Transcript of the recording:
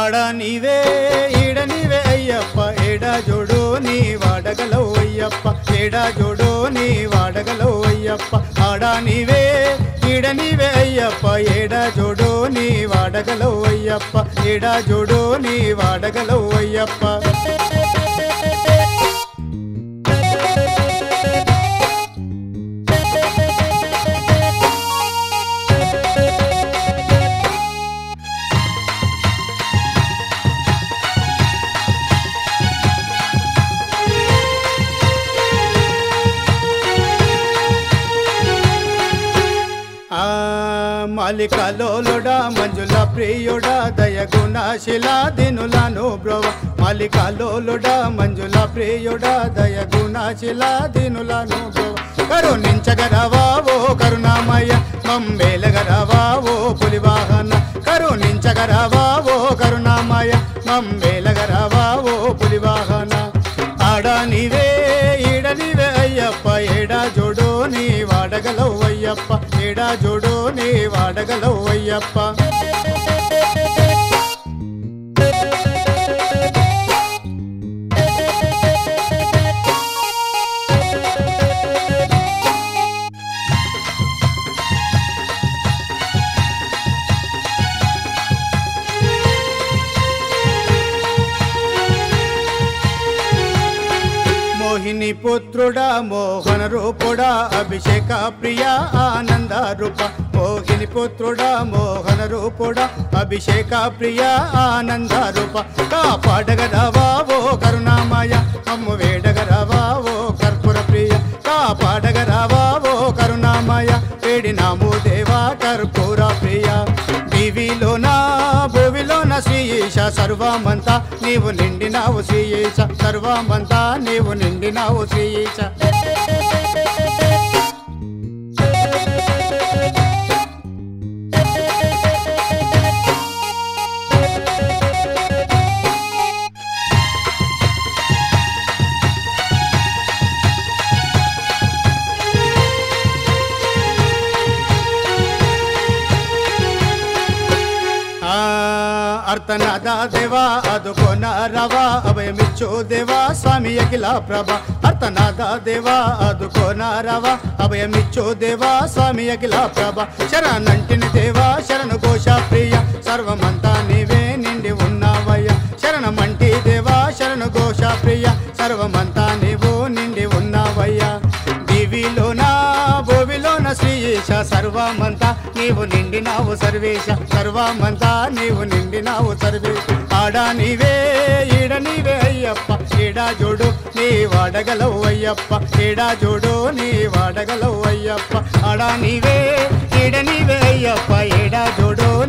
ఆడ నీవే ఈడ నీవే అయ్యప్ప ఏడా జోడు నీ వాడగలవు అయ్యప్ప ఏడా జోడు నీ వాడగలవు అయ్యప్ప ఆడ నీవే ఈడ నీవే అయ్యప్ప ఏడా జోడు నీ వాడగలవు అయ్యప్ప ఏడా జోడు నీ వాడగలవు అయ్యప్ప ఆ మాలికలోలుడా మంజుల ప్రియుడా దయగుణశిలా దినులను బ్రోవ మాలికలోలుడా మంజుల ప్రియుడా దయగుణశిలా దినులను బ్రోవ కరుణించగరవా ఓ కరుణామయ మమ్మేలగరవా ఓ పులివాహన కరుణించగరవా ఓ కరుణామయ మమ్మేలగరవా ఓ పులివాహన ఆడ నీవే ఈడ నీవే అయ్యప్ప ఏడా జోడు నీ వాడగలవు అయ్యప్ప ఏడా జోడు నీ వాడగలవు అయ్యప్ప మోహిని పుత్రుడా మోహన రూపుడా అభిషేక ప్రియ ఆనంద రూప మోహిని పుత్రుడా మోహన రూపుడా అభిషేక ప్రియ ఆనంద రూప కాపాడగరావా ఓ కరుణామయ అమ్ము వేడగరావా ఓ కర్పూర ప్రియ కాపాడగరావా ఓ కరుణామయ వేడినాము దేవా కర్పూర ప్రియ దివిలోనా భూవిలోన శ్రీయేష సర్వమంతా నీవు నిండినావు శ్రీయేష సర్వమంతా నీవు నిండినావు శ్రీయేష ఆ అర్థనాద దేవా అదుకోన రవా అభయమిచ్చు దేవా స్వామి అఖిల ప్రభ అర్థనాద దేవా అదుకోన రవా అభయమిచ్చు దేవా స్వామి అఖిల ప్రభ శరణంటిని దేవా శరణు ఘోష ప్రియ సర్వమంతా నీవే నిండి ఉన్నావయ్య శరణమంటి దేవా శరణు ఘోష ప్రియ సర్వమంతా నీవు నిండి ఉన్నావయ్యా దివిలోనా భూవిలోన శ్రీయేష సర్వమంతా నీవు నిండినావు సర్వేశ సర్వమంతా నీవు నిండినావు సర్వేశ ఆడా నీవే ఈడ నీవే అయ్యప్ప ఈడా జోడు నీ వాడగలవు అయ్యప్ప ఈడా జోడు నీ వాడగలవు అయ్యప్ప ఆడా నీవే ఈడ నీవే అయ్యప్ప ఈడా జోడు